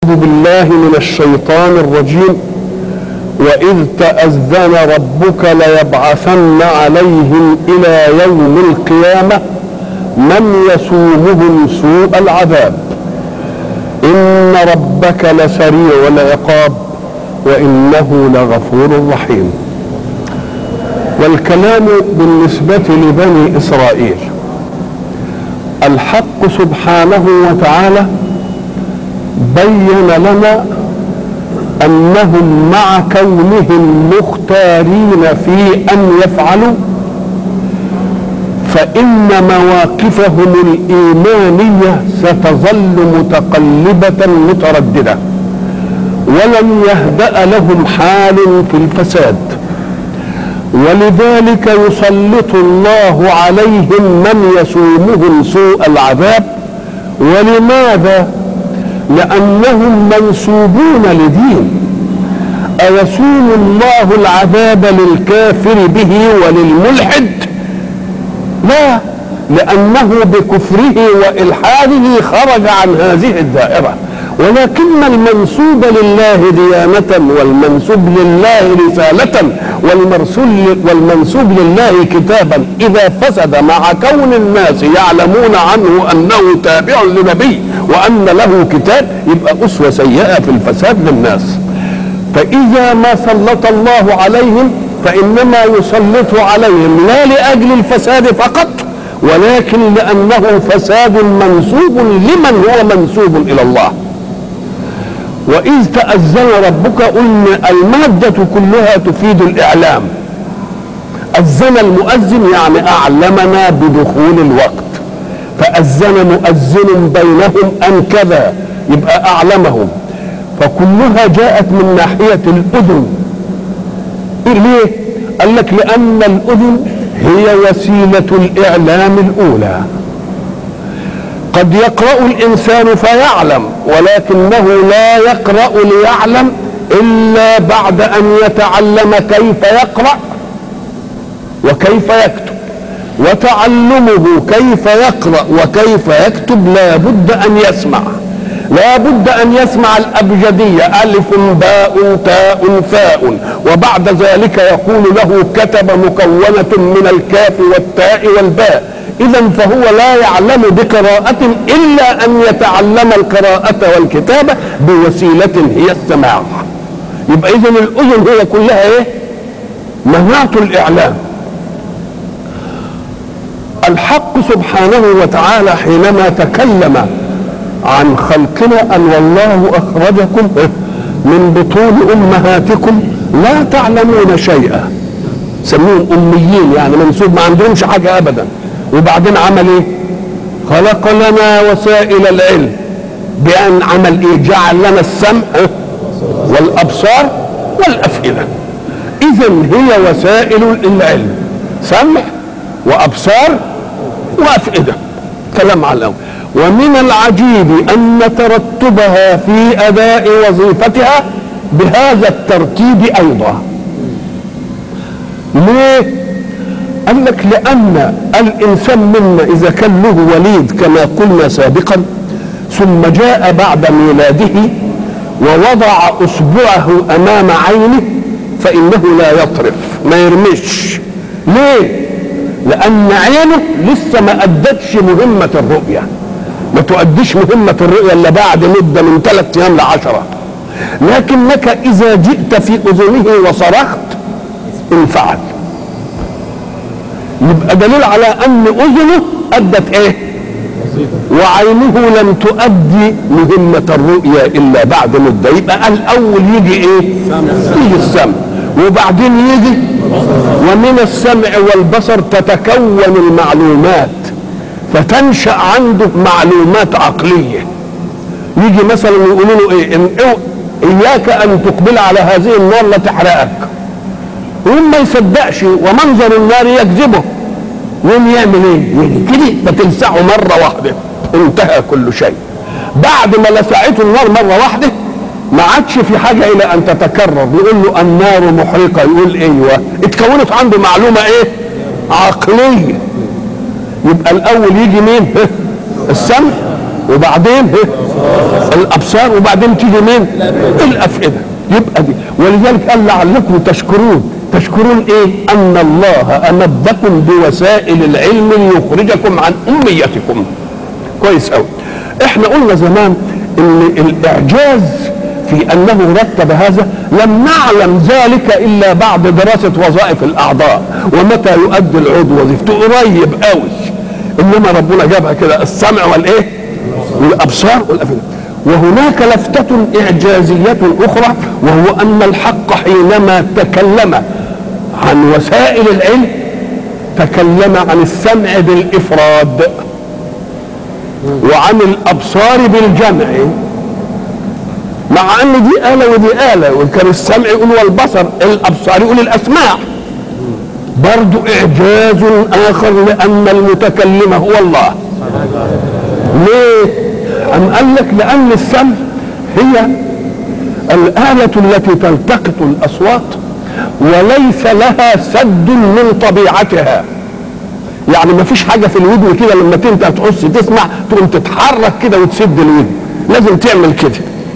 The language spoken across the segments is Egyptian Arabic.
أعوذ بالله من الشيطان الرجيم وإذ تأذن ربك ليبعثن عليهم إلى يوم القيامة من يسومهم سوء العذاب إن ربك لسريع العقاب وإنه لغفور رحيم والكلام بالنسبة لبني إسرائيل الحق سبحانه وتعالى بين لنا انهم مع كونهم مختارين في ان يفعلوا فان مواقفهم الايمانيه ستظل متقلبه متردده ولن يهدا لهم حال في الفساد ولذلك يسلط الله عليهم من يسومهم سوء العذاب ولماذا لأنهم منسوبون لدين أيسوم الله العذاب للكافر به وللملحد لا لأنه بكفره وإلحاده خرج عن هذه الدائرة ولكن المنسوب لله ديانة والمنسوب لله رسالة والمرسول والمنسوب لله كتابا إذا فسد مع كون الناس يعلمون عنه أنه تابع لنبي وأن له كتاب يبقى أسوة سيئة في الفساد للناس فإذا ما سلط الله عليهم فإنما يسلط عليهم لا لأجل الفساد فقط ولكن لأنه فساد منسوب لمن هو منسوب إلى الله وإذ تأذن ربك قلنا المادة كلها تفيد الإعلام أذن المؤذن يعني أعلمنا بدخول الوقت فأذن مؤذن بينهم أن كذا يبقى أعلمهم فكلها جاءت من ناحية الأذن ليه؟ قال لك لأن الأذن هي وسيلة الإعلام الأولى قد يقرأ الإنسان فيعلم ولكنه لا يقرأ ليعلم إلا بعد أن يتعلم كيف يقرأ وكيف يكتب وتعلمه كيف يقرأ وكيف يكتب لا بد أن يسمع لا بد أن يسمع الأبجدية ألف باء تاء ثاء وبعد ذلك يقول له كتب مكونة من الكاف والتاء والباء إذا فهو لا يعلم بقراءة إلا أن يتعلم القراءة والكتابة بوسيلة هي السماع يبقى إذا الأذن هي كلها إيه؟ مناط الإعلام الحق سبحانه وتعالى حينما تكلم عن خلقنا أن والله أخرجكم من بطون أمهاتكم لا تعلمون شيئا سموهم أميين يعني منسوب ما عندهمش حاجة أبدا وبعدين عمل إيه خلق لنا وسائل العلم بأن عمل إيه جعل لنا السمع والأبصار والأفئدة إذا هي وسائل العلم سمع وأبصار وأفئدة كلام على الأول ومن العجيب أن ترتبها في أداء وظيفتها بهذا الترتيب أيضا ليه؟ قال لك لأن الإنسان منا إذا كان له وليد كما قلنا سابقا ثم جاء بعد ميلاده ووضع أصبعه أمام عينه فإنه لا يطرف ما يرمش ليه؟ لأن عينه لسه ما أدتش مهمة الرؤية ما تؤديش مهمة الرؤية إلا بعد مدة من ثلاث أيام لعشرة لكنك إذا جئت في أذنه وصرخت انفعل يبقى دليل على أن أذنه أدت إيه؟ وعينه لم تؤدي مهمة الرؤية إلا بعد مدة يبقى الأول يجي إيه؟ يجي السمع وبعدين يجي ومن السمع والبصر تتكون المعلومات فتنشا عنده معلومات عقليه يجي مثلا يقولوا له ايه إن اياك ان تقبل على هذه النار لا تحرقك وهم ما يصدقش ومنظر النار يكذبه يقوم يعمل ايه؟ يجي كده فتلسعه مره واحده انتهى كل شيء بعد ما لسعته النار مره واحده ما عادش في حاجه الى ان تتكرر يقول له النار محرقه يقول ايوه اتكونت عنده معلومه ايه؟ عقليه يبقى الاول يجي مين؟ السمع وبعدين إيه؟ الابصار وبعدين تيجي مين الافئده يبقى دي ولذلك قال لعلكم تشكرون تشكرون ايه ان الله امدكم بوسائل العلم ليخرجكم عن اميتكم كويس قوي احنا قلنا زمان ان الاعجاز في انه رتب هذا لم نعلم ذلك الا بعد دراسه وظائف الاعضاء ومتى يؤدي العضو وظيفته قريب قوي انما ربنا جابها كده السمع والايه والابصار والافئده وهناك لفتة إعجازية أخرى وهو أن الحق حينما تكلم عن وسائل العلم تكلم عن السمع بالإفراد وعن الأبصار بالجمع مع أن دي آلة ودي آلة وكان السمع يقول والبصر الأبصار يقول الأسماع برضو إعجاز آخر لأن المتكلم هو الله ليه؟ أم قال لك لأن السمع هي الآلة التي تلتقط الأصوات وليس لها سد من طبيعتها يعني ما فيش حاجة في الودن كده لما انت تحس تسمع تقوم تتحرك كده وتسد الودن لازم تعمل كده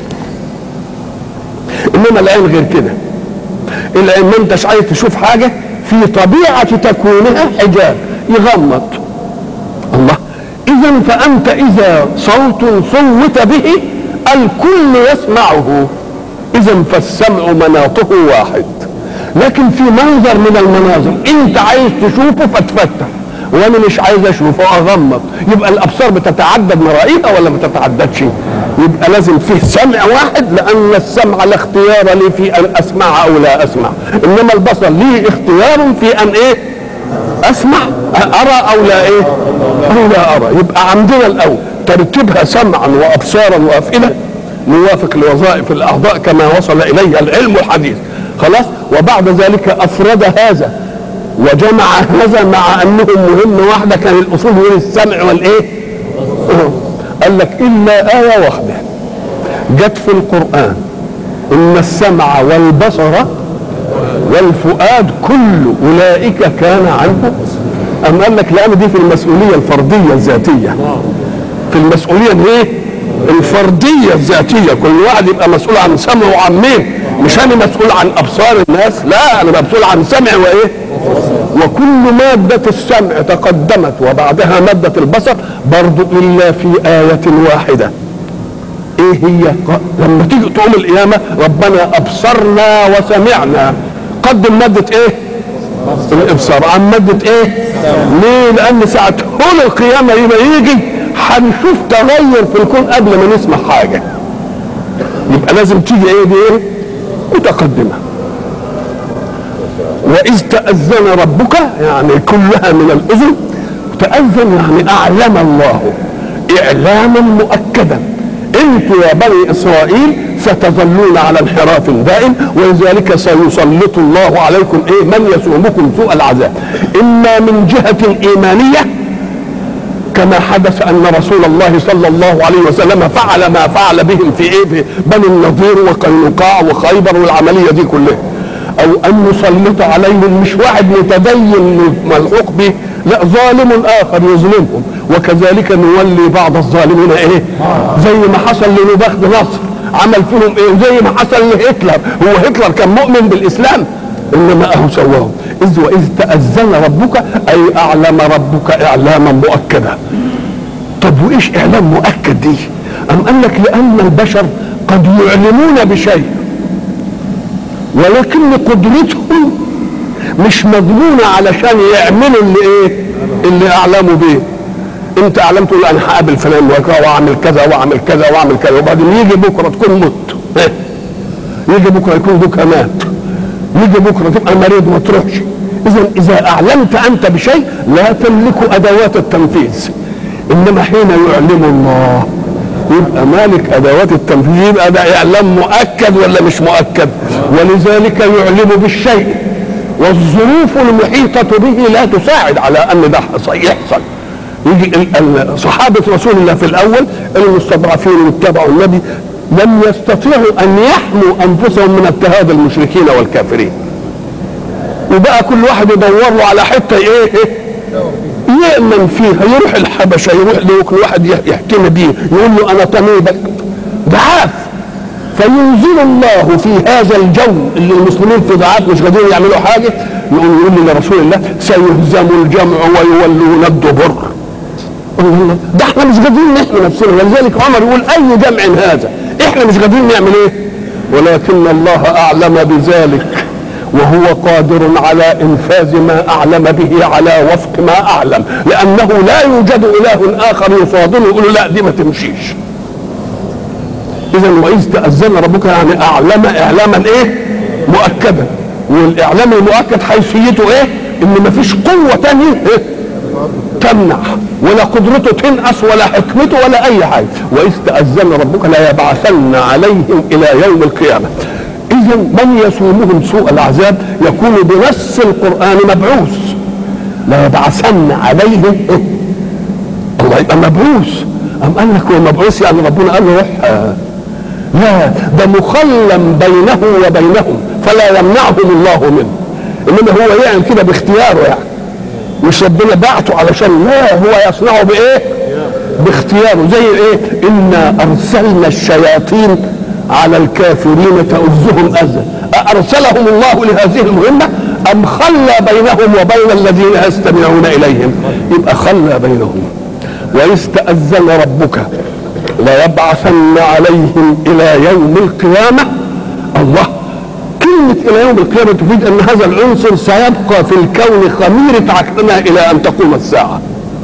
انما العين غير كده العين ما انتش عايز تشوف حاجة في طبيعة تكوينها حجاب يغمض الله اذا فانت اذا صوت صوت به الكل يسمعه اذا فالسمع مناطه واحد لكن في منظر من المناظر انت عايز تشوفه فتفتح وانا مش عايز اشوفه اغمض يبقى الابصار بتتعدد مرائيها ولا ما بتتعددش يبقى لازم فيه سمع واحد لان السمع لا اختيار لي في ان اسمع او لا اسمع انما البصر ليه اختيار في ان ايه اسمع ارى او لا ايه او لا ارى يبقى عندنا الاول ترتيبها سمعا وابصارا وافئده موافق لوظائف الاعضاء كما وصل اليه العلم الحديث خلاص وبعد ذلك افرد هذا وجمع هذا مع انهم مهمه واحده كان الاصول هي السمع والايه قال لك الا ايه واحده جت في القران ان السمع والبصر والفؤاد كل اولئك كان عنه ام قال لك لان دي في المسؤوليه الفرديه الذاتيه في المسؤوليه الايه الفرديه الذاتيه كل واحد يبقى مسؤول عن سمعه وعن مين مش انا مسؤول عن ابصار الناس لا انا مسؤول عن سمع وايه وكل مادة السمع تقدمت وبعدها مادة البصر برضو إلا في آية واحدة إيه هي لما تيجي تقوم القيامة ربنا أبصرنا وسمعنا قدم مادة إيه الإبصار عن مادة إيه ليه لأن ساعة هول القيامة يبقى يجي هنشوف تغير في الكون قبل ما نسمع حاجة يبقى لازم تيجي إيه دي إيه متقدمة وإذ تأذن ربك يعني كلها من الأذن تأذن يعني أعلم الله إعلاما مؤكدا انتوا يا بني إسرائيل ستظلون على انحراف دائم ولذلك سيسلط الله عليكم ايه من يسومكم سوء العذاب اما من جهة ايمانية كما حدث ان رسول الله صلى الله عليه وسلم فعل ما فعل بهم في ايه في بني النضير وقينقاع وخيبر والعملية دي كلها او ان نسلط عليهم مش واحد متدين ملحوق به لا ظالم اخر يظلمهم وكذلك نولي بعض الظالمين ايه زي ما حصل لنبخت نصر عمل فيهم ايه زي ما حصل لهتلر هو هتلر كان مؤمن بالاسلام انما اهو سواهم اذ واذ تاذن ربك اي اعلم ربك اعلاما مؤكدا طب وايش اعلام مؤكد دي ام قال لك لان البشر قد يعلمون بشيء ولكن قدرتهم مش مضمونة علشان يعملوا اللي ايه اللي اعلموا بيه انت اعلمت تقول انا هقابل فلان واعمل كذا واعمل كذا واعمل كذا وبعدين يجي بكره تكون مت يجي بكره يكون دوك مات يجي بكره تبقى مريض ما تروحش اذا اذا اعلمت انت بشيء لا تملك ادوات التنفيذ انما حين يعلم الله يبقى مالك ادوات التنفيذ يبقى ده اعلام مؤكد ولا مش مؤكد ولذلك يعلم بالشيء والظروف المحيطة به لا تساعد على ان ده يحصل يجي صحابة رسول الله في الاول المستضعفين اللي اتبعوا النبي لم يستطيعوا ان يحموا انفسهم من اضطهاد المشركين والكافرين وبقى كل واحد يدور له على حته ايه, إيه ويأمن فيها يروح الحبشه يروح لكل واحد يحتمي بيه يقول له انا طبيبك ضعاف فينزل الله في هذا الجو اللي المسلمين في ضعاف مش قادرين يعملوا حاجه يقول يقول لرسول الله سيهزم الجمع ويولون الدبر الله ده احنا مش قادرين نحمي نفسنا ولذلك عمر يقول اي جمع هذا احنا مش قادرين نعمل ايه ولكن الله اعلم بذلك وهو قادر على انفاذ ما اعلم به على وفق ما اعلم لانه لا يوجد اله اخر يفاضله يقول لا دي ما تمشيش اذا واذ تاذن ربك يعني اعلم اعلاما ايه مؤكدا والاعلام المؤكد حيثيته ايه ان ما فيش قوه تانية إيه؟ تمنع ولا قدرته تنقص ولا حكمته ولا اي حاجه واذ تاذن ربك لا يبعثن عليهم الى يوم القيامه اذا من يسومهم سوء العذاب يكون بنص القران مبعوث لا يبعثن عليهم إيه؟ الله يبقى مبعوث أم قال لك هو مبعوث يعني ربنا قال له روح لا ده مخلم بينه وبينهم فلا يمنعهم الله منه انما هو يعمل كده باختياره يعني مش ربنا بعته علشان لا هو يصنعه بايه باختياره زي ايه انا ارسلنا الشياطين على الكافرين تؤزهم اذى ارسلهم الله لهذه المهمه ام خلى بينهم وبين الذين يستمعون اليهم يبقى خلى بينهم واذ تاذن ربك ليبعثن عليهم الى يوم القيامه الله كلمة إلى يوم القيامة تفيد أن هذا العنصر سيبقى في الكون خميرة عقلنا إلى أن تقوم الساعة.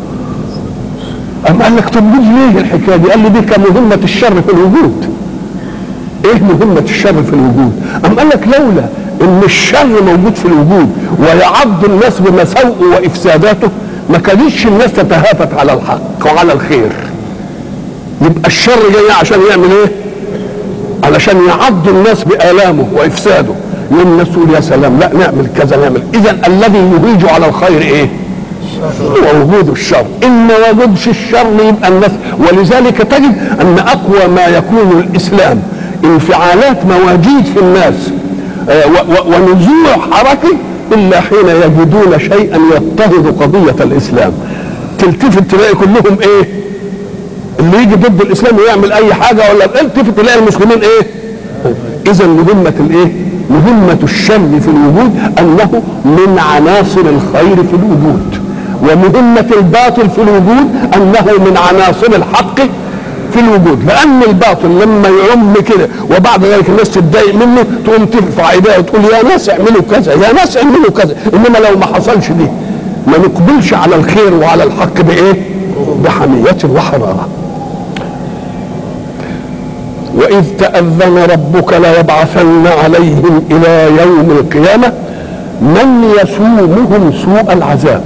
أم قال لك طب ليه الحكاية دي؟ قال لي دي كمهمة الشر في الوجود. إيه مهمة الشر في الوجود؟ أم قال لك لولا إن الشر موجود في الوجود ويعض الناس بمساوئه وإفساداته ما كانتش الناس تتهافت على الحق وعلى الخير. يبقى الشر جاي عشان يعمل إيه؟ علشان يعض الناس بآلامه وإفساده يوم الناس تقول يا سلام لا نعمل كذا نعمل إذا الذي يهيج على الخير إيه؟ هو وجود الشر إن ما وجدش الشر يبقى الناس ولذلك تجد أن أقوى ما يكون الإسلام انفعالات مواجيد في الناس آه ونزوع حركي إلا حين يجدون شيئا يضطهد قضية الإسلام تلتفت تلاقي كلهم إيه؟ اللي يجي ضد الاسلام ويعمل اي حاجه ولا التفت تلاقي المسلمين ايه؟ اذا مهمه الايه؟ مهمه الشر في الوجود انه من عناصر الخير في الوجود ومهمه الباطل في الوجود انه من عناصر الحق في الوجود لان الباطل لما يعم كده وبعد ذلك الناس تتضايق منه تقوم ترفع ايديها وتقول يا ناس اعملوا كذا يا ناس اعملوا كذا انما لو ما حصلش دي ما نقبلش على الخير وعلى الحق بايه؟ بحميه وحراره وإذ تأذن ربك ليبعثن عليهم إلى يوم القيامة من يسومهم سوء العذاب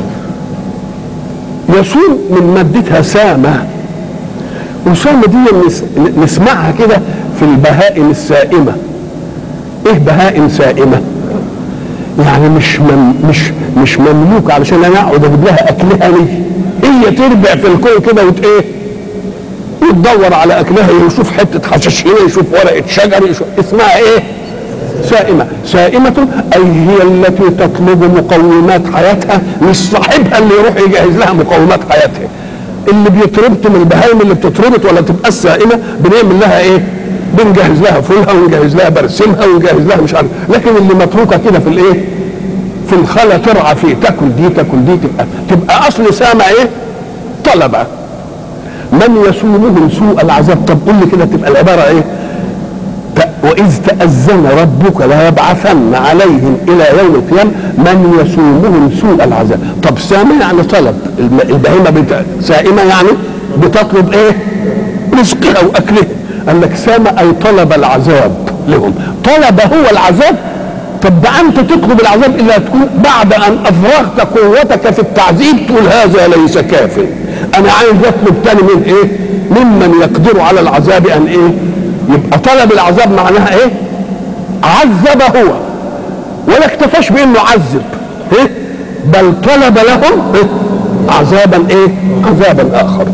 يسوم من مادتها سامة وسامة دي نسمعها كده في البهائم السائمة ايه بهائم سائمة يعني مش مم مش مش مملوك علشان انا اقعد اجيب لها اكلها ليه هي تربع في الكون كده وت ايه يدور على اكلها يشوف حته حشاشين يشوف ورقه شجر يشوف اسمها ايه سائمة سائمة أي هي التي تطلب مقومات حياتها مش صاحبها اللي يروح يجهز لها مقومات حياتها اللي بيتربط من البهايم اللي بتتربط ولا تبقى السائمة بنعمل لها ايه بنجهز لها فولها ونجهز لها برسمها ونجهز لها مش عارف لكن اللي متروكة كده في الايه في الخلا ترعى فيه تاكل دي تاكل دي تبقى تبقى اصل سامة ايه طلبة من يسومهم سوء العذاب طب قول لي كده تبقى العباره ايه واذ تاذن ربك ليبعثن عليهم الى يوم القيامه من يسومهم سوء العذاب طب سامه يعني طلب البهيمه بت... سائمه يعني بتطلب ايه رزقها واكلها قال لك سامه اي طلب العذاب لهم طلب هو العذاب طب ده انت تطلب العذاب الا تكون بعد ان افرغت قوتك في التعذيب تقول هذا ليس كاف انا عايز اطلب تاني من ايه ممن يقدر على العذاب ان ايه يبقى طلب العذاب معناها ايه عذب هو ولا اكتفاش بانه عذب إيه؟ بل طلب لهم إيه؟ عذابا ايه عذابا اخر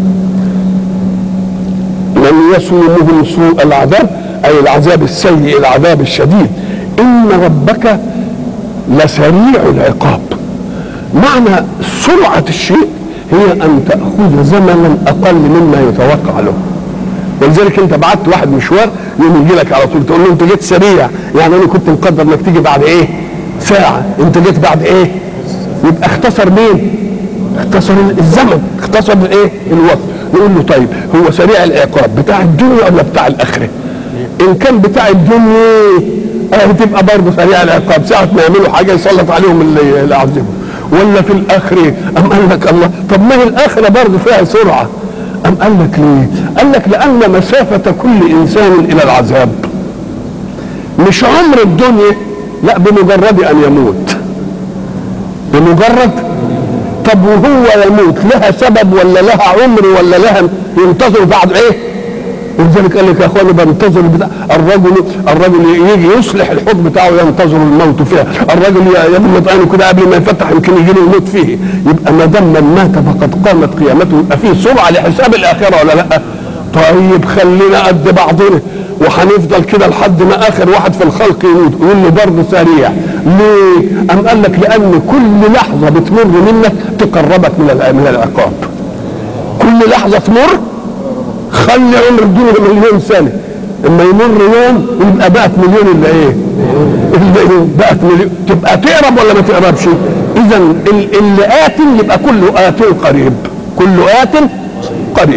من يسومهم سوء العذاب اي العذاب السيء العذاب الشديد ان ربك لسريع العقاب معنى سرعة الشيء هي أن تأخذ زمنا أقل مما يتوقع له ولذلك انت بعت واحد مشوار يوم يجي لك على طول تقول له انت جيت سريع يعني انا كنت مقدر انك تيجي بعد ايه؟ ساعة انت جيت بعد ايه؟ يبقى اختصر مين؟ اختصر الزمن اختصر الايه؟ الوقت نقول له طيب هو سريع العقاب بتاع الدنيا ولا بتاع الاخره؟ ان كان بتاع الدنيا اه تبقى برضه سريع العقاب ساعة ما يعملوا حاجة يسلط عليهم اللي اللي يعذبهم ولا في الاخره ام قال لك الله طب ما هي الاخره برضه فيها سرعه ام قال لك ليه؟ قال لك لان مسافه كل انسان الى العذاب مش عمر الدنيا لا بمجرد ان يموت بمجرد طب وهو يموت لها سبب ولا لها عمر ولا لها ينتظر بعد ايه؟ ولذلك قال لك يا اخواني بنتظر بتاع الرجل الرجل يجي يصلح الحوض بتاعه ينتظر الموت فيها، الرجل يغمض عينه كده قبل ما يفتح يمكن يجي له الموت فيه، يبقى ما دام من مات فقد قامت قيامته يبقى فيه سرعه لحساب الاخره ولا لا؟ طيب خلينا قد بعضنا وهنفضل كده لحد ما اخر واحد في الخلق يموت يقول له برضه سريع ليه؟ أم قال لك لأن كل لحظة بتمر منك تقربك من من العقاب كل لحظة تمر خلي عمر الدنيا مليون سنة اما يمر يوم يبقى بقت مليون الا ايه؟ اللي بقت مليون تبقى تقرب ولا ما تقربش؟ اذا اللي آت يبقى كله آت قريب كله آت قريب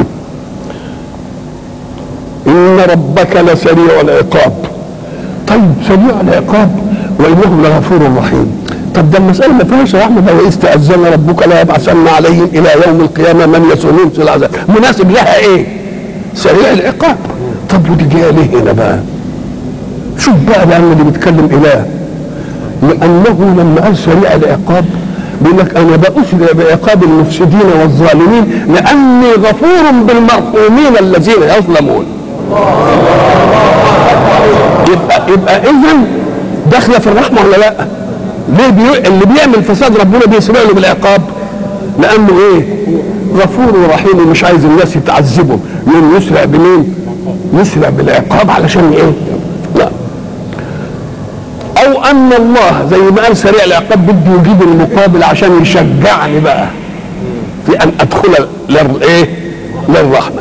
ان ربك لسريع العقاب طيب سريع العقاب وانه لغفور رحيم طب ده المسألة ما فيهاش يا أحمد لو استأذن ربك لا يبعثن عليهم إلى يوم القيامة من يسومون في العذاب مناسب لها إيه؟ سريع العقاب طب ودي جاية ليه هنا بقى؟ شوف بقى لأن اللي بيتكلم إله لأنه لما قال سريع العقاب بيقول لك أنا بأسرع بعقاب المفسدين والظالمين لأني غفور بالمرحومين الذين يظلمون يبقى يبقى إذا داخلة في الرحمة ولا لأ؟ ليه بي... اللي بيعمل فساد ربنا بيسرع له بالعقاب لانه ايه غفور ورحيم مش عايز الناس يتعذبوا يوم يسرع بمين يسرع بالعقاب علشان ايه لا او ان الله زي ما قال سريع العقاب بده يجيب المقابل عشان يشجعني بقى في ان ادخل للايه للرحمه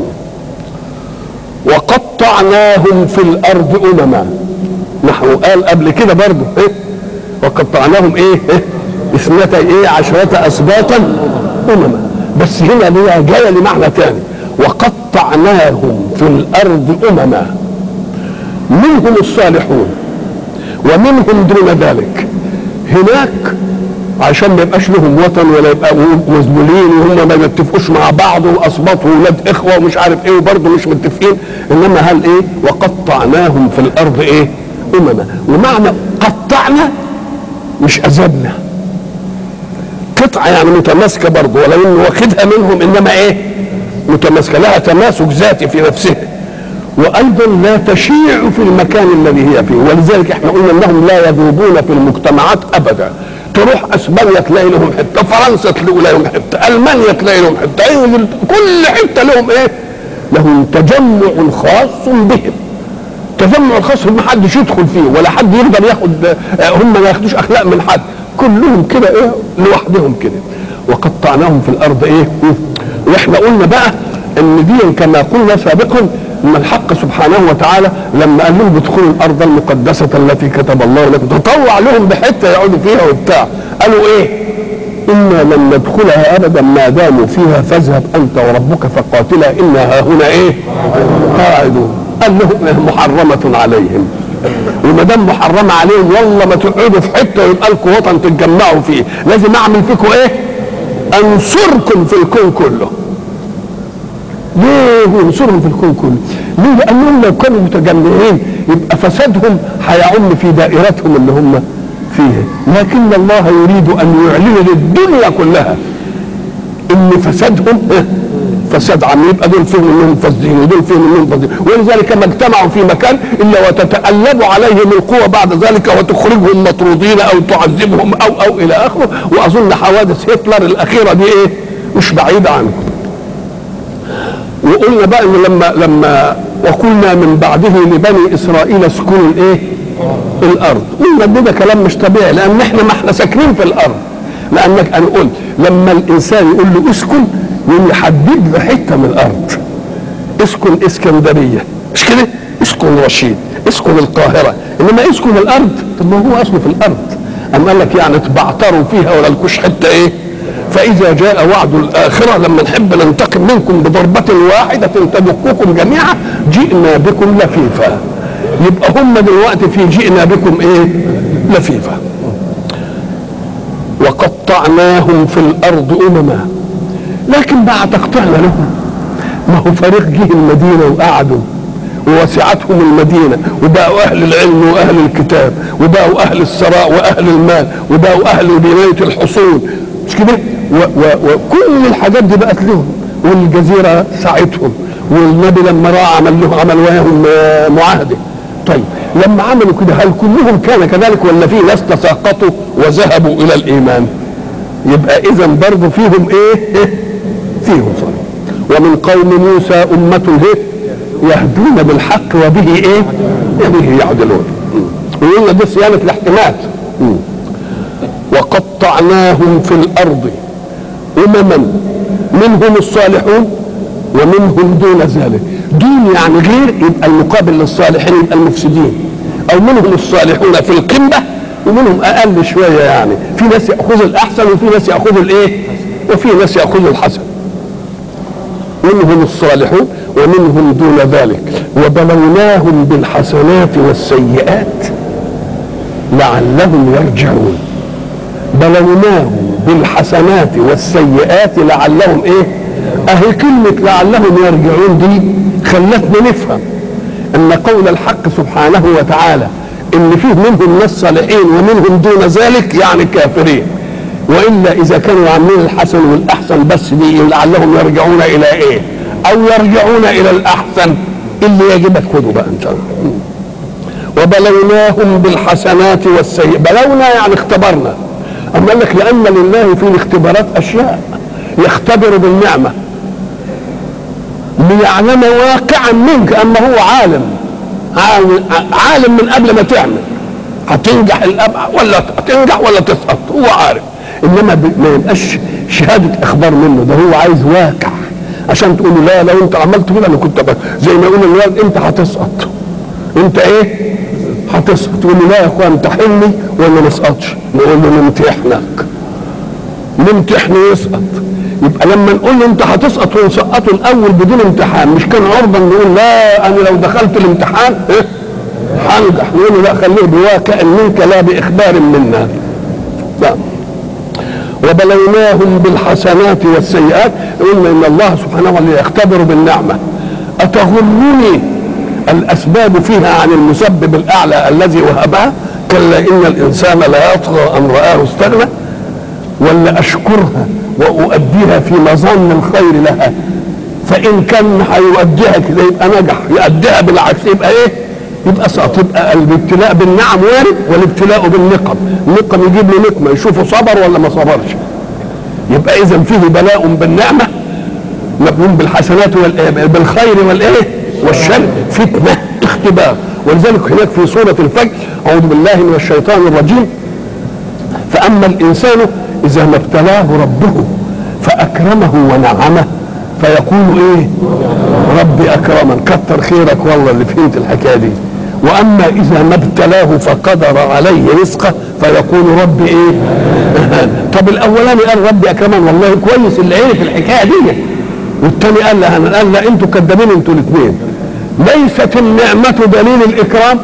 وقطعناهم في الارض امما نحن قال قبل كده برضه ايه وقطعناهم ايه, إيه؟ اثنتي ايه عشرة اسباطا امما بس هنا ليها جايه لمعنى ثاني وقطعناهم في الارض امما منهم الصالحون ومنهم دون ذلك هناك عشان ما يبقاش لهم وطن ولا يبقى مذلولين وهم ما بيتفقوش مع بعض واسباط واولاد اخوه ومش عارف ايه وبرضه مش متفقين انما هل ايه وقطعناهم في الارض ايه امما ومعنى قطعنا مش اذبنا قطعه يعني متماسكه برضه ولو انه واخدها منهم انما ايه متماسكه لها تماسك ذاتي في نفسها وايضا لا تشيع في المكان الذي هي فيه ولذلك احنا قلنا انهم لا يذوبون في المجتمعات ابدا تروح اسبانيا تلاقي لهم حته فرنسا تلاقي لهم حته المانيا تلاقي لهم حته كل حته لهم ايه لهم تجمع خاص بهم التجمع الخاص ما حدش يدخل فيه ولا حد يقدر ياخد هم ما ياخدوش اخلاق من حد كلهم كده ايه لوحدهم كده وقطعناهم في الارض ايه واحنا قلنا بقى ان دي كما قلنا سابقا ان الحق سبحانه وتعالى لما قال لهم ادخلوا الارض المقدسه التي كتب الله لكم تطوع لهم بحته يقعدوا فيها وبتاع قالوا ايه انا لن ندخلها ابدا ما داموا فيها فاذهب انت وربك فقاتلا انا هنا ايه قاعدون قال لهم محرمه عليهم وما دام محرمه عليهم والله ما تقعدوا في حته ويبقى لكم وطن تتجمعوا فيه لازم اعمل فيكم ايه انصركم في الكون كله ليه ينصرهم في الكون كله ليه لانهم لو كانوا متجمعين يبقى فسادهم هيعم في دائرتهم اللي هم فيها لكن الله يريد ان يعلن للدنيا كلها ان فسادهم فساد عام يبقى دول فيهم انهم فاسدين ودول فيهم انهم فاسدين ولذلك ما اجتمعوا في مكان الا وتتألب عليهم القوى بعد ذلك وتخرجهم مطرودين او تعذبهم او او الى اخره واظن حوادث هتلر الاخيره دي ايه مش بعيده عنكم وقلنا بقى ان لما لما وقلنا من بعده لبني اسرائيل اسكنوا الايه؟ الارض قلنا ده كلام مش طبيعي لان احنا ما احنا ساكنين في الارض لانك انا قلت لما الانسان يقول له اسكن يقول يحدد له حته من الارض اسكن اسكندريه مش كده اسكن رشيد اسكن القاهره انما اسكن الارض طب ما هو اصله في الارض أم قال لك يعني تبعتروا فيها ولا لكوش حته ايه فإذا جاء وعد الآخرة لما نحب ننتقم منكم بضربة واحدة تدقكم جميعا جئنا بكم لفيفا يبقى هم دلوقتي في جئنا بكم ايه لفيفا وقطعناهم في الأرض أمما لكن بعد تقطيعنا لهم ما هو فريق جه المدينة وقعدوا ووسعتهم المدينة وبقوا أهل العلم وأهل الكتاب وبقوا أهل الثراء وأهل المال وبقوا أهل بناية الحصول مش كده وكل الحاجات دي بقت لهم والجزيرة ساعتهم والنبي لما راى عمل له عمل وياهم معاهدة طيب لما عملوا كده هل كلهم كان كذلك ولا في ناس تساقطوا وذهبوا إلى الإيمان يبقى إذا برضه فيهم إيه فيهم صالح ومن قوم موسى أمة إيه يهدون بالحق وبه ايه وبه يعدلون وقلنا دي صيانة الاحتمال وقطعناهم في الارض امما منهم الصالحون ومنهم دون ذلك دون يعني غير يبقى المقابل للصالحين يبقى المفسدين او منهم الصالحون في القمه ومنهم اقل شويه يعني في ناس ياخذوا الاحسن وفي ناس ياخذوا الايه وفي ناس ياخذوا الحسن منهم الصالحون ومنهم دون ذلك وبلوناهم بالحسنات والسيئات لعلهم يرجعون بلوناهم بالحسنات والسيئات لعلهم ايه اهي كلمة لعلهم يرجعون دي خلتنا نفهم ان قول الحق سبحانه وتعالى ان فيه منهم ناس صالحين ومنهم دون ذلك يعني كافرين والا اذا كانوا عاملين الحسن والاحسن بس دي لعلهم يرجعون الى ايه او يرجعون الى الاحسن اللي يجب خذوا بقى ان شاء الله وبلوناهم بالحسنات والسيئات بلونا يعني اختبرنا اما قال لك لان لله في الاختبارات اشياء يختبر بالنعمه ليعلم واقعا منك اما هو عالم عالم من قبل ما تعمل هتنجح الأب ولا هتنجح ولا تسقط هو عارف انما ما يبقاش شهاده اخبار منه ده هو عايز واقع عشان تقول له لا لو انت عملت كده انا كنت بقى زي ما يقول الولد انت هتسقط انت ايه هتسقط تقول له لا يا اخويا امتحني ولا ما اسقطش نقول له نمتحنك نمتحنه يسقط يبقى لما نقول له انت هتسقط ونسقطه الاول بدون امتحان مش كان عرضا نقول لا انا لو دخلت الامتحان ايه هنجح نقول له لا خليه بواقع منك لا باخبار منا لا وبلوناهم بالحسنات والسيئات قلنا ان الله سبحانه وتعالى يختبر بالنعمه اتغنني الاسباب فيها عن المسبب الاعلى الذي وهبها كلا ان الانسان لا يطغى ان راه استغنى ولا اشكرها واؤديها في مظن الخير لها فان كان هيؤديها كده يبقى نجح يؤديها بالعكس يبقى ايه يبقى سقط يبقى الابتلاء بالنعم وارد والابتلاء بالنقم النقم يجيب له نقمه يشوفه صبر ولا ما صبرش يبقى اذا فيه بلاء بالنعمه مبنون بالحسنات بالخير والايه والشر فتنه اختبار ولذلك هناك في سوره الفجر اعوذ بالله من الشيطان الرجيم فاما الانسان اذا ما ابتلاه ربه فاكرمه ونعمه فيقول ايه ربي اكرمن كتر خيرك والله اللي فهمت الحكايه دي واما اذا ما ابتلاه فقدر عليه رزقه فيقول ربي ايه طب الاولاني قال ربي اكرمن والله كويس اللي عرف الحكايه دي والتاني قال لا انا قال لا انتوا كدابين انتوا الاثنين ليست النعمه دليل الاكرام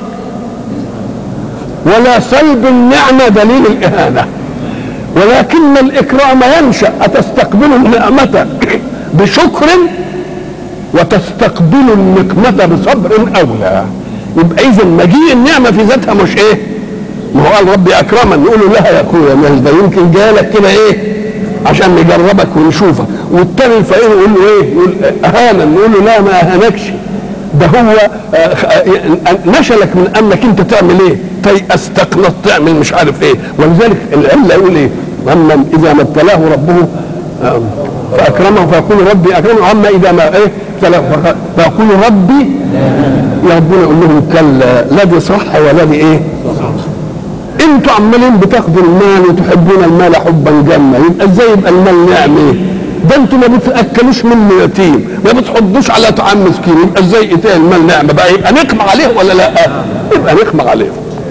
ولا سلب النعمه دليل الاهانه ولكن الاكرام ينشا اتستقبل النعمه بشكر وتستقبل النقمة بصبر أولى يبقى إذا مجيء النعمة في ذاتها مش إيه؟ ما هو قال ربي أكرما نقول له لا يا أخويا ما ده يمكن جالك كده إيه؟ عشان نجربك ونشوفك والتاني الفقير يقول له إيه؟ يقول أهانا نقول له لا ما أهانكش ده هو نشلك من انك انت تعمل ايه؟ تيأس تقنط تعمل مش عارف ايه ولذلك العله يقول ايه؟ اما اذا ما ابتلاه ربه فاكرمه فيقول ربي اكرمه اما اذا ما ايه فيقول ربي يا ربنا يقول لهم كلا لا دي صح ولا دي ايه انتوا عمالين بتاخدوا المال وتحبون المال حبا جما يبقى ازاي يبقى المال نعمه ده انتوا ما بتاكلوش منه يتيم ما بتحضوش على طعام مسكين يبقى ازاي اتاء المال نعمه بقى يبقى نقمع عليه ولا لا يبقى نقمع عليه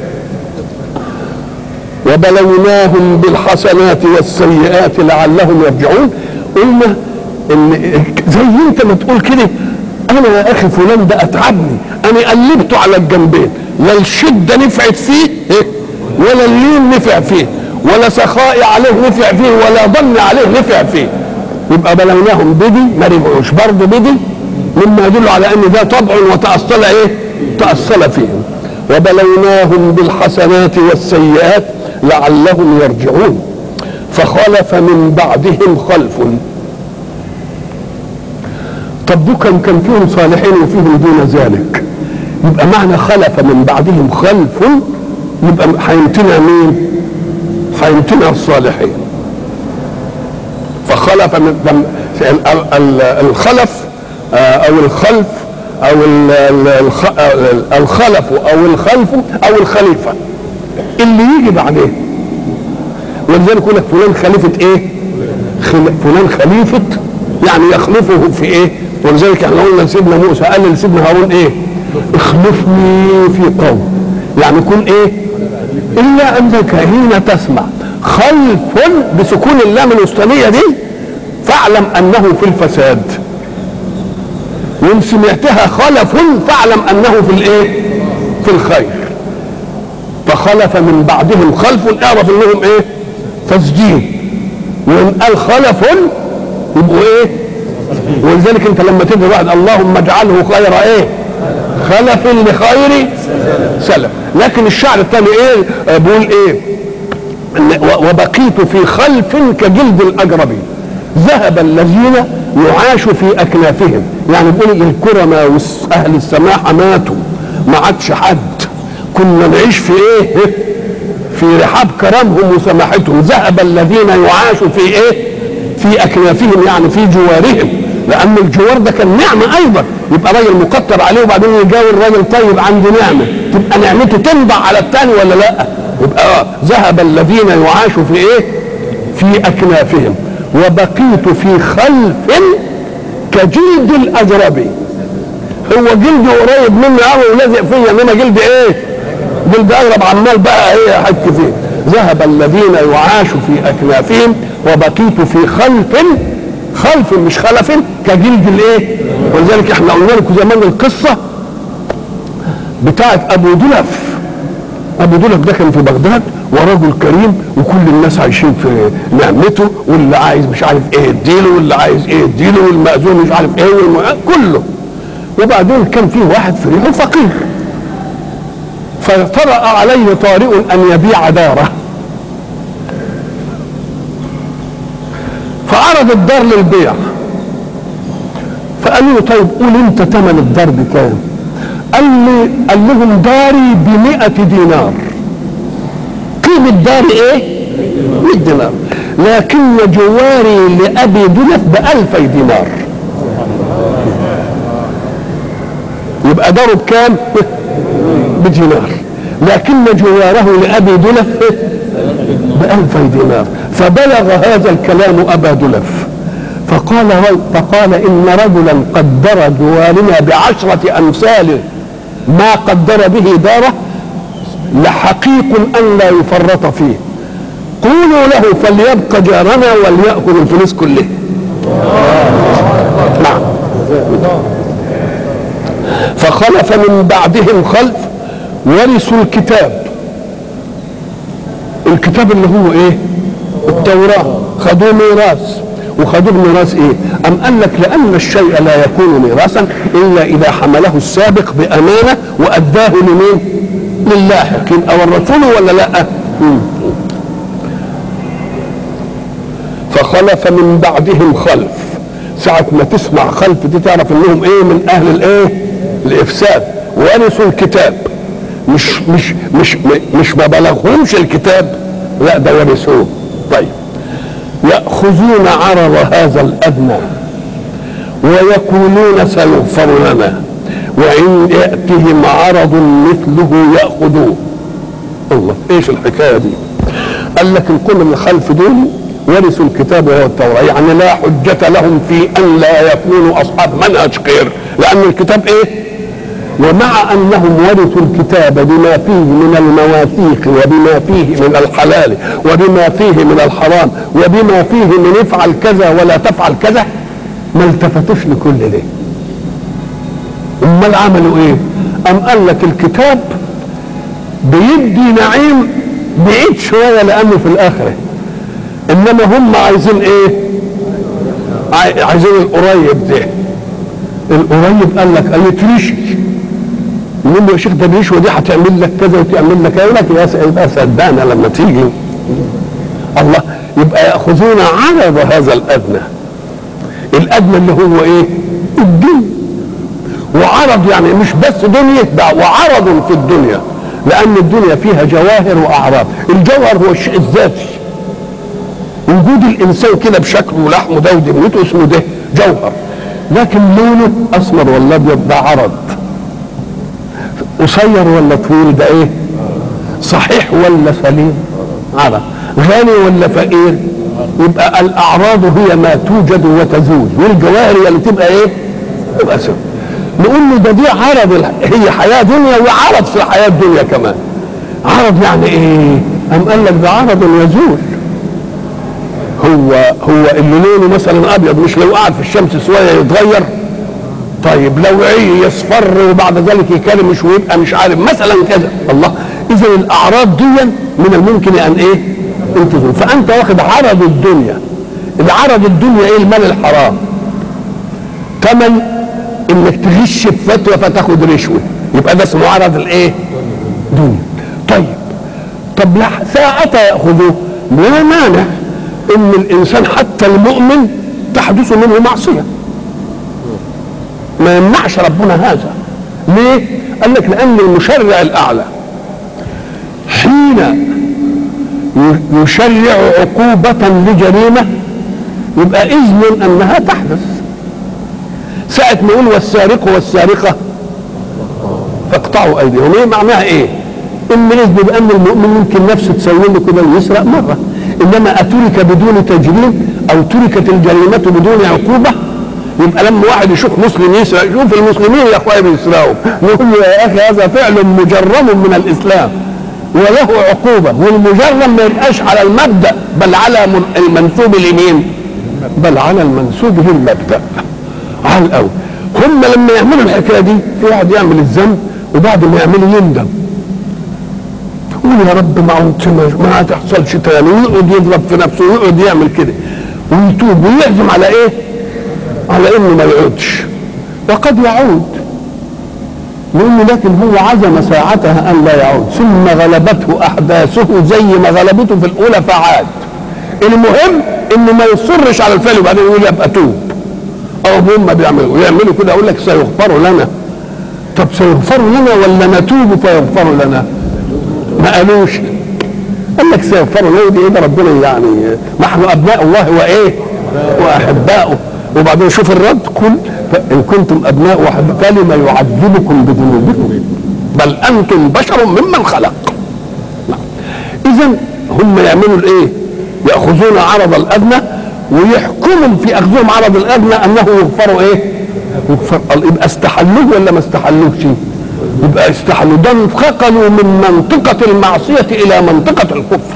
وبلوناهم بالحسنات والسيئات لعلهم يرجعون قلنا ان زي انت ما تقول كده انا يا اخي فلان ده اتعبني انا قلبته على الجنبين لا الشده نفعت فيه ولا اللين نفع فيه ولا سخائي عليه نفع فيه ولا ضن عليه نفع فيه يبقى بلوناهم بدي ما رجعوش برضه بدي مما يدل على ان ده طبع وتأصل ايه تأصل فيهم وبلوناهم بالحسنات والسيئات لعلهم يرجعون فخلف من بعدهم خلف طب دول كان كان فيهم صالحين وفيهم دون ذلك يبقى معنى خلف من بعدهم خلف يبقى هيمتنع مين؟ هيمتنع الصالحين فخلف من الخلف او الخلف او الخلف او الخلف او الخليفه اللي يجي بعدين ولذلك يقول لك فلان خليفه ايه؟ فلان خليفه يعني يخلفه في ايه؟ ولذلك احنا قلنا لسيدنا موسى قال لسيدنا هارون ايه؟ اخلفني في قوم يعني يكون ايه؟ الا انك حين تسمع خلف بسكون اللام الوسطانيه دي فاعلم انه في الفساد وان سمعتها خلف فاعلم انه في الايه؟ في الخير فخلف من بعدهم خلف اعرف انهم ايه؟ فاسدين وان قال خلف يبقوا ايه؟ ولذلك انت لما تدعي واحد اللهم اجعله خير ايه؟ خلف لخير سلف لكن الشعر الثاني ايه؟ بيقول ايه؟ وبقيت في خلف كجلد الاجربي ذهب الذين يعاشوا في اكنافهم يعني بيقول الكرماء واهل السماحه ماتوا ما عادش حد كنا نعيش في ايه في رحاب كرمهم وسماحتهم ذهب الذين يعاشوا في ايه في اكنافهم يعني في جوارهم لان الجوار ده كان نعمه ايضا يبقى راجل مقتر عليه وبعدين يجاور راجل طيب عنده نعمه تبقى نعمته تنبع على الثاني ولا لا يبقى ذهب الذين يعاشوا في ايه في اكنافهم وبقيت في خلف كجلد الاجربي هو جلد قريب مني قوي ولازق فيا انما جلد ايه جلد اغرب عمال بقى ايه حك فيه ذهب الذين يعاشوا في اكنافهم وبقيت في خلف خلف مش خلف كجلد الايه ولذلك احنا قلنا لكم زمان القصه بتاعت ابو دلف ابو دلف ده كان في بغداد ورجل كريم وكل الناس عايشين في نعمته واللي عايز مش عارف ايه يديله واللي عايز ايه يديله والمأذون مش عارف ايه والم... كله وبعدين كان في واحد فريق فقير فطرأ عليه طارئ ان يبيع داره فعرض الدار للبيع فقالوا له طيب قول انت ثمن الدار بكام قال لي قال لهم داري بمئة دينار قيمة داري ايه 100 دينار لكن جواري لأبي دلف بألفي دينار يبقى داره بكام بدينار لكن جواره لأبي دلف بألفي دينار فبلغ هذا الكلام أبا دلف فقال فقال إن رجلا قدر جوارنا بعشرة أمثال ما قدر به داره لحقيق أن لا يفرط فيه قولوا له فليبقى جارنا وليأكل الفلوس كلها نعم فخلف من بعدهم خلف ورثوا الكتاب الكتاب اللي هو ايه التوراة خدوه ميراث وخدوه ميراث ايه ام قال لك لان الشيء لا يكون ميراثا الا اذا حمله السابق بامانه واداه لمين للاحق يبقى ورثوه ولا لا مم. فخلف من بعدهم خلف ساعة ما تسمع خلف دي تعرف انهم ايه من اهل الايه الافساد ورثوا الكتاب مش مش مش مش ما بلغهمش الكتاب لا ده ورثوه طيب يأخذون عرض هذا الأدنى ويقولون سيغفر لنا وإن يأتهم عرض مثله يأخذوه الله ايش الحكايه دي قال لك القوم من الخلف دول ورثوا الكتاب وهو التوراة يعني لا حجة لهم في أن لا يكونوا أصحاب منهج خير لأن الكتاب إيه ومع أنهم ورثوا الكتاب بما فيه من المواثيق وبما فيه من الحلال وبما فيه من الحرام وبما فيه من افعل كذا ولا تفعل كذا ما التفتوش لكل ده امال عملوا ايه ام قال لك الكتاب بيدي نعيم بعيد شويه لانه في الاخره انما هم عايزين ايه عاي- عايزين القريب ده القريب قال لك ايتريشي يقول له يا شيخ ده الرشوه دي هتعمل لك كذا وتعمل لك كذا يقول لك يا س- يبقى صدقنا لما تيجي الله يبقى ياخذون عرض هذا الادنى الادنى اللي هو ايه الدين وعرض يعني مش بس دنيا ده وعرض في الدنيا لان الدنيا فيها جواهر واعراض الجوهر هو الشيء الذاتي وجود الانسان كده بشكله ولحمه ده ودنيته اسمه ده جوهر لكن لونه اسمر ولا ابيض ده عرض قصير ولا طويل ده ايه صحيح ولا سليم عرض غني ولا فقير يبقى الاعراض هي ما توجد وتزول والجواهر هي اللي تبقى ايه تبقى سر نقول له ده دي عرض ال- هي حياه دنيا وعرض في الحياه الدنيا كمان عرض يعني ايه ام قال لك ده عرض يزول هو هو اللي لونه مثلا ابيض مش لو قعد في الشمس شويه يتغير طيب لو عي يصفر وبعد ذلك يكلمش ويبقى مش عارف مثلا كذا الله اذا الاعراض دي من الممكن ان ايه ان تزول فانت واخد عرض الدنيا العرض الدنيا ايه المال الحرام ثمن انك تغش في فتوى فتاخد رشوه يبقى ده اسمه عرض الايه دنيا طيب طب لا ساعة يأخذوه لا مانع ان الانسان حتى المؤمن تحدث منه معصيه ما يمنعش ربنا هذا ليه قال لك لان المشرع الاعلى حين ي- يشرع عقوبة لجريمة يبقى إذن أنها تحدث ساعة ما يقول والسارق والسارقة فاقطعوا أيديهم إيه معناها إيه؟ إن إذن بأن المؤمن يمكن نفسه تسوي له كده ويسرق مرة إنما أترك بدون تجريم أو تركت الجريمة بدون عقوبة يبقى لما واحد يشوف مسلم يسرق شوف المسلمين يا اخويا بيسرقوا نقول له يا اخي هذا فعل مجرم من الاسلام وله عقوبه والمجرم ما يبقاش على المبدا بل على من- المنسوب لمين؟ بل على المنسوب للمبدا على الاول هم لما يعملوا الحكايه دي في واحد يعمل الذنب وبعد ما يعمله يندم يقول يا رب ما عدت ما- ما هتحصلش تاني ويقعد يضرب في نفسه ويقعد يعمل كده ويتوب ويعزم على ايه؟ على انه ما يعودش وقد يعود لانه لكن هو عزم ساعتها ان لا يعود ثم غلبته احداثه زي ما غلبته في الاولى فعاد المهم انه ما يصرش على الفعل وبعدين يقول يبقى توب او هم بيعملوا يعملوا كده اقول لك سيغفر لنا طب سيغفر لنا ولا نتوب فيغفر لنا ما قالوش قال لك سيغفر لنا دي ايه ده ربنا يعني نحن ابناء الله وايه واحباؤه وبعدين شوف الرد كل ان كنتم ابناء واحباء فلما يعذبكم بذنوبكم بل انتم بشر ممن خلق اذا هم يعملوا الايه ياخذون عرض الادنى ويحكموا في اخذهم عرض الادنى انه يغفر ايه يغفر يبقى استحلوه ولا ما استحلوش يبقى استحلوا ده انتقلوا من منطقة المعصية إلى منطقة الكفر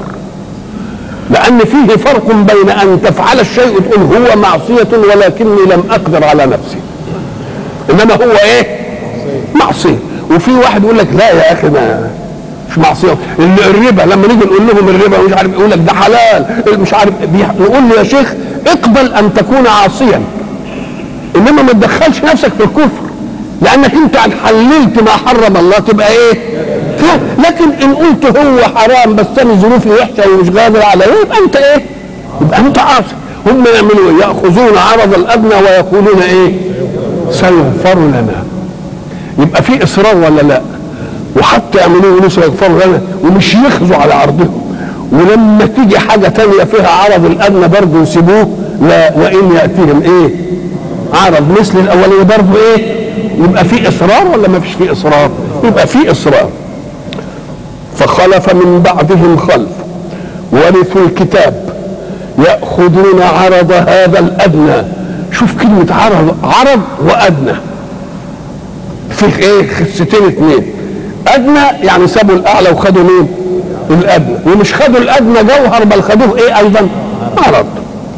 لأن فيه فرق بين أن تفعل الشيء وتقول هو معصية ولكني لم أقدر على نفسي إنما هو إيه؟ معصية وفي واحد يقول لك لا يا أخي ما مش معصية ال- الربا لما نيجي نقول لهم الربا مش عارف يقول لك ده حلال مش عارف بيح- نقول له يا شيخ اقبل أن تكون عاصيا انما ما تدخلش نفسك في الكفر لانك انت حللت ما حرم الله تبقى ايه ف- لكن ان قلت هو حرام بس انا ظروفي وحشه ومش قادر عليه يبقى انت ايه يبقى انت عاصي هم يعملوا ايه ياخذون عرض الادنى ويقولون ايه سيغفر لنا يبقى في اصرار ولا لا وحتى يعملوا يقولوا سيغفر لنا ومش يخزوا على عرضهم ولما تيجي حاجه تانية فيها عرض الادنى برضه يسيبوه لا وان ياتيهم ايه عرض مثل الاولاني برضه ايه يبقى في اصرار ولا ما فيش في اصرار يبقى في اصرار فخلف من بعدهم خلف ورثوا الكتاب يأخذون عرض هذا الأدنى شوف كلمة عرض عرض وأدنى في ايه خستين اتنين أدنى يعني سابوا الأعلى وخدوا مين الأدنى ومش خدوا الأدنى جوهر بل خدوه ايه أيضا عرض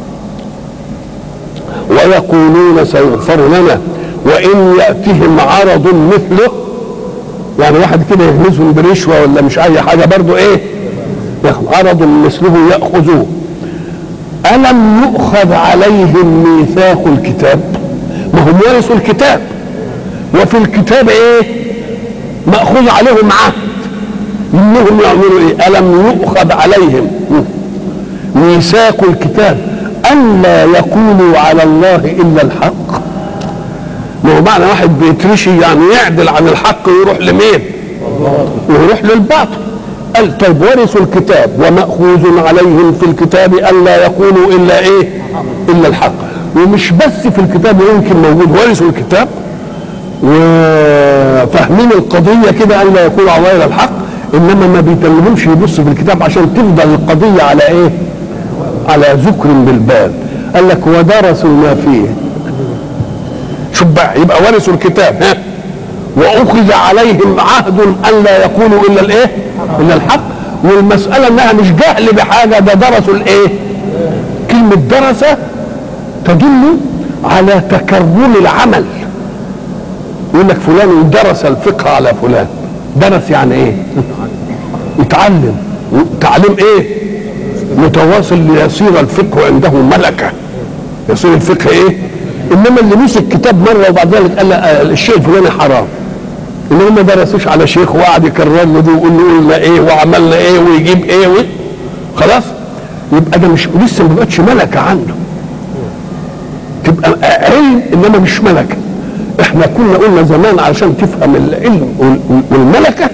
ويقولون سيغفر لنا وإن يأتهم عرض مثله يعني واحد كده يهمزهم برشوة ولا مش أي حاجة برضو ايه عرض مثله يأخذوه ألم يؤخذ عليهم ميثاق الكتاب ما هم ورثوا الكتاب وفي الكتاب ايه مأخوذ عليهم عهد انهم يعملوا ايه ألم يؤخذ عليهم ميثاق الكتاب ألا يقولوا على الله إلا الحق ما هو معنى واحد بيترشي يعني يعدل عن الحق ويروح لمين ويروح للباطل قال طيب ورثوا الكتاب ومأخوذ عليهم في الكتاب ألا يقولوا إلا إيه إلا الحق ومش بس في الكتاب يمكن موجود ورثوا الكتاب وفاهمين القضية كده ألا يقولوا على غير الحق إنما ما بيتلمهمش يبصوا في الكتاب عشان تفضل القضية على إيه على ذكر بالبال قال لك ودرسوا ما فيه شوف بقى يبقى ورثوا الكتاب ها واخذ عليهم عهد ان لا يقولوا الا الايه الا الحق والمساله انها مش جهل بحاجه ده درسوا الايه كلمه درس تدل على تكرر العمل يقول لك فلان درس الفقه على فلان درس يعني ايه يتعلم تعليم ايه متواصل ليصير الفقه عنده ملكه يصير الفقه ايه انما اللي مسك كتاب مره وبعد ذلك قال الشيء الفلاني حرام انهم ما درسوش على شيخ وقعد يكرر له دي ويقول له قلنا ايه وعملنا ايه ويجيب ايه و... خلاص يبقى ده مش لسه ما بقتش ملكه عنده تبقى علم انما مش ملكه احنا كنا قلنا زمان علشان تفهم العلم والملكه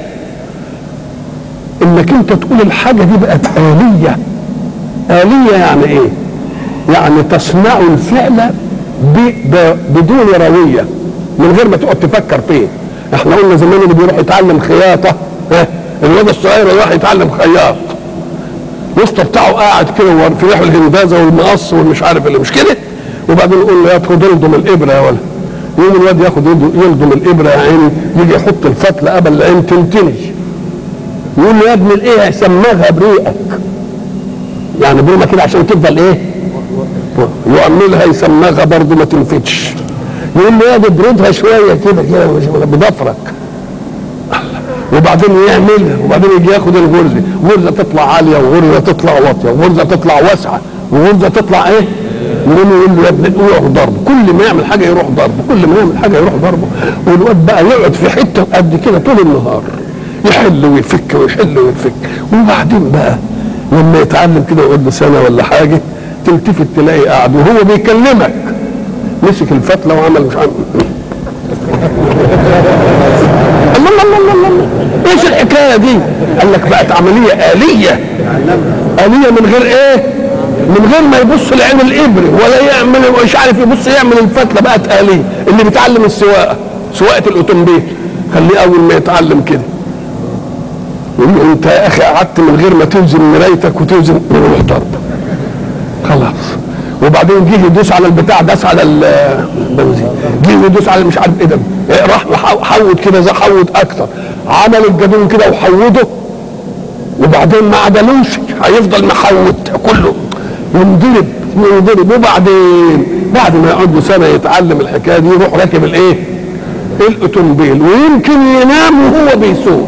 انك انت تقول الحاجه دي بقت آلية آلية يعني ايه؟ يعني تصنع الفعل بدون روية من غير ما تقعد تفكر فيه احنا قلنا زمان اللي بيروح يتعلم خياطة ها الواد الصغير يروح يتعلم خياط الوسطى بتاعه قاعد كده في ريح الهندازة والمقص والمش عارف اللي مش كده وبعدين يقول له يا خد الضم الابره يا ولد يقوم الواد ياخد يلضم الابره يا عيني يجي يحط الفتله قبل العين تنتني يقول له يا ابن الايه سماها بريقك يعني برمى كده عشان تفضل ايه يعملها يسماها برضه ما تنفتش يقول له يا ببردها شويه كده كده بضفرك وبعدين يعملها وبعدين يجي ياخد الغرزه غرزه تطلع عاليه وغرزه تطلع واطيه وغرزه تطلع واسعه وغرزه تطلع ايه يقول له يا ابن روح ضرب كل ما يعمل حاجه يروح ضربه كل ما يعمل حاجه يروح ضربه والواد بقى يقعد في حته قد كده طول النهار يحل ويفك ويحل ويفك وبعدين بقى لما يتعلم كده يقعد له سنه ولا حاجه تلتفت تلاقي قاعد وهو بيكلمك مسك الفتله وعمل مش عارف الله الله الله الله الله ايش الحكايه دي؟ قال لك بقت عمليه آلية آلية من غير ايه؟ من غير ما يبص لعين الابر ولا يعمل مش عارف يبص يعمل الفتله بقت آلية اللي بيتعلم السواقه سواقه الاوتومبيل خليه اول ما يتعلم كده يقول له انت يا اخي قعدت من غير ما توزن مرايتك وتوزن يروح ضرب خلاص وبعدين جه يدوس على البتاع داس على البنزين جه يدوس على مش عارف ايه ده راح حود كده زي حود اكتر عمل الجدون كده وحوده وبعدين ما عدلوش هيفضل محود كله ينضرب ينضرب وبعدين بعد ما يقعد له سنه يتعلم الحكايه دي يروح راكب الايه؟ الاوتومبيل ويمكن ينام وهو بيسوق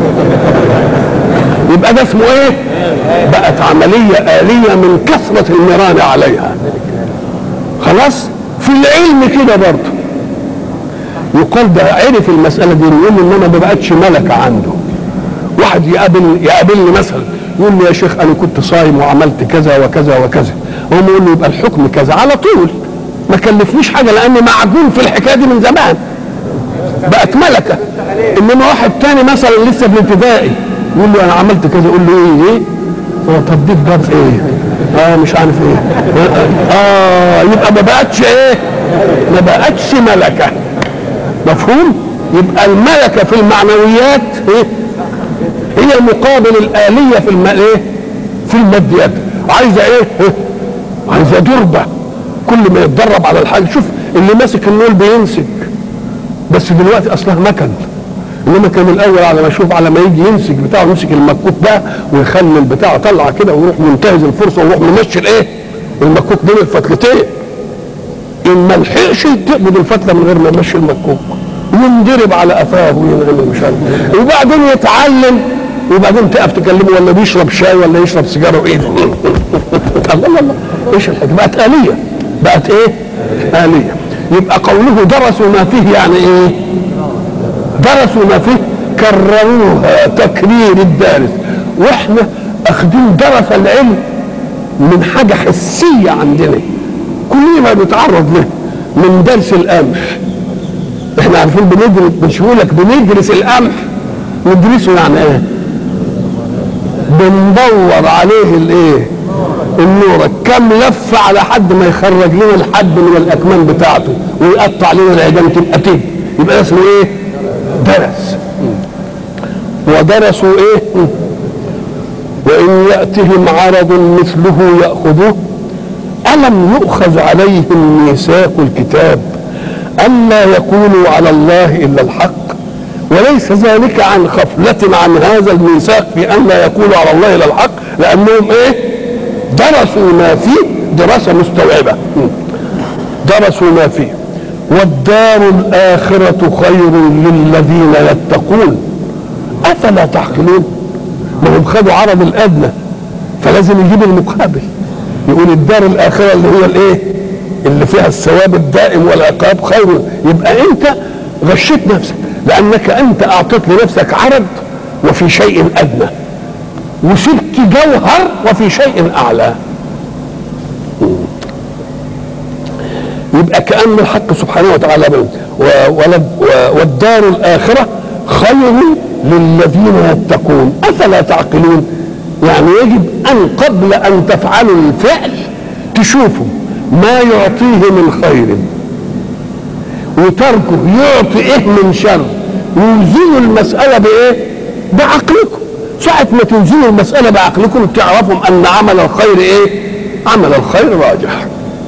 يبقى ده اسمه ايه بقت عملية آلية من كثرة المران عليها خلاص في العلم كده برضه يقال ده عرف المسألة دي يقول انما ما بقتش ملكة عنده واحد يقابل يقابلني مثلا يقول لي يا شيخ انا كنت صايم وعملت كذا وكذا وكذا هم يقول له يبقى الحكم كذا على طول ما كلفنيش حاجه لاني معجون في الحكايه دي من زمان بقت ملكه انما واحد تاني مثلا لسه في الابتدائي يقول له انا عملت كذا يقول له ايه ايه اه طب دي بجد ايه اه مش عارف ايه اه يبقى ما بقتش ايه ما بقتش ملكه مفهوم يبقى الملكه في المعنويات ايه هي مقابل الآلية في الم... ايه في الماديات عايزة ايه إيه؟ عايزة دربة كل ما يتدرب على الحاجة شوف اللي ماسك النول بيمسك بس دلوقتي اصلها مكن انما كان الاول على ما اشوف على ما يجي يمسك بتاعه يمسك المكوك ده ويخلي البتاع طالعه كده ويروح منتهز الفرصه ويروح ممشي الايه المكوك بين الفتلتين ان ما لحقش تقبض الفتله من غير ما يمشي المكوك ينضرب على قفاه وينعمل مش عارف إيه. وبعدين يتعلم وبعدين تقف تكلمه ولا بيشرب شاي ولا يشرب سيجاره وايده الله الله الله ايش الحكايه بقت آلية بقت ايه؟ آلية يبقى قوله درسوا ما فيه يعني ايه؟ درسوا ما فيه كرروها تكرير الدارس واحنا اخذين درس العلم من حاجه حسيه عندنا كلنا ما بنتعرض له من درس القمح احنا عارفين بندرس بنقول لك بندرس القمح ندرسه يعني ايه؟ بندور عليه الايه؟ النورة كم لفة على حد ما يخرج لنا الحب من الأكمام بتاعته ويقطع لنا العيدان تبقى تب يبقى اسمه ايه؟ درس ودرسوا ايه؟ وإن يأتهم عرض مثله يأخذوه ألم يؤخذ عليهم ميثاق الكتاب ألا يقولوا على الله إلا الحق وليس ذلك عن غفلة عن هذا الميثاق في أن لا يقولوا على الله إلا الحق لأنهم إيه درسوا ما فيه دراسة مستوعبة درسوا ما فيه والدار الآخرة خير للذين يتقون أفلا تعقلون ما هم خدوا عرض الأدنى فلازم يجيب المقابل يقول الدار الآخرة اللي هي الإيه اللي فيها الثواب الدائم والعقاب خير يبقى أنت غشيت نفسك لأنك أنت أعطيت لنفسك عرض وفي شيء أدنى وسبت جوهر وفي شيء أعلى يبقى كأن الحق سبحانه وتعالى والدار الآخرة خير للذين يتقون أفلا تعقلون يعني يجب أن قبل أن تفعلوا الفعل تشوفوا ما يعطيه من خير وتركه يعطي ايه من شر ويوزنوا المسألة بايه بعقلكم ساعة ما توزنوا المسألة بعقلكم تعرفوا أن عمل الخير ايه عمل الخير راجح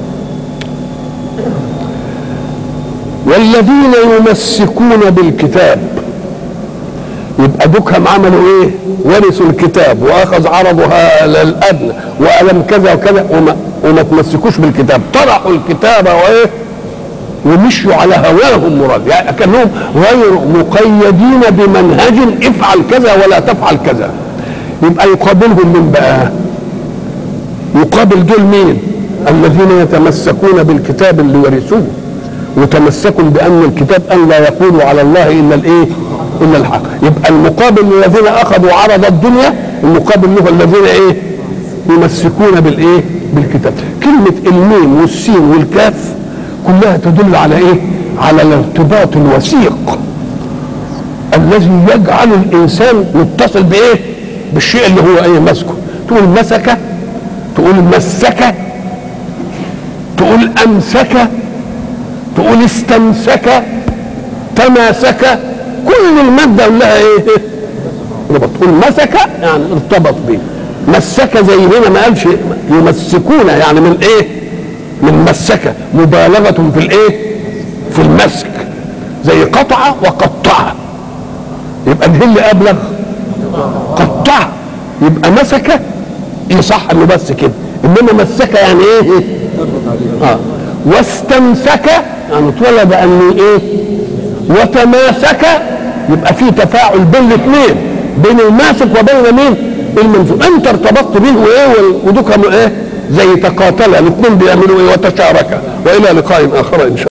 والذين يمسكون بالكتاب يبقى دوكهم عملوا ايه ورثوا الكتاب واخذ عرضها الادنى والم كذا وكذا وما, وما تمسكوش بالكتاب طرحوا الكتاب وايه ومشوا على هواهم مراد يعني كانهم غير مقيدين بمنهج افعل كذا ولا تفعل كذا يبقى يقابلهم من بقى يقابل دول مين الذين يتمسكون بالكتاب اللي ورثوه وتمسكوا بان الكتاب ان لا يقولوا على الله الا الايه الا الحق يبقى المقابل للذين اخذوا عرض الدنيا المقابل له الذين ايه يمسكون بالايه بالكتاب كلمه الميم والسين والكاف كلها تدل على ايه على الارتباط الوثيق الذي يجعل الانسان متصل بايه بالشيء اللي هو ايه ماسكه تقول مسك تقول مسك تقول امسك تقول استمسك تماسك كل المادة لها ايه ربط تقول مسك يعني ارتبط به مسك زي هنا ما قالش يمسكون يعني من ايه من مسك مبالغة في الايه في المسك زي قطع وقطع يبقى ده اللي ابلغ قطع يبقى مسك يصح انه بس كده انما مسك يعني ايه اه واستمسك يعني طلب ان ايه وتماسك يبقى في تفاعل بين الاثنين بين الماسك وبين مين الممسوك انت ارتبطت به وايه ودوك ايه زي تقاتل الاثنين بيعملوا ايه وتشاركا والى لقاء اخر ان شاء الله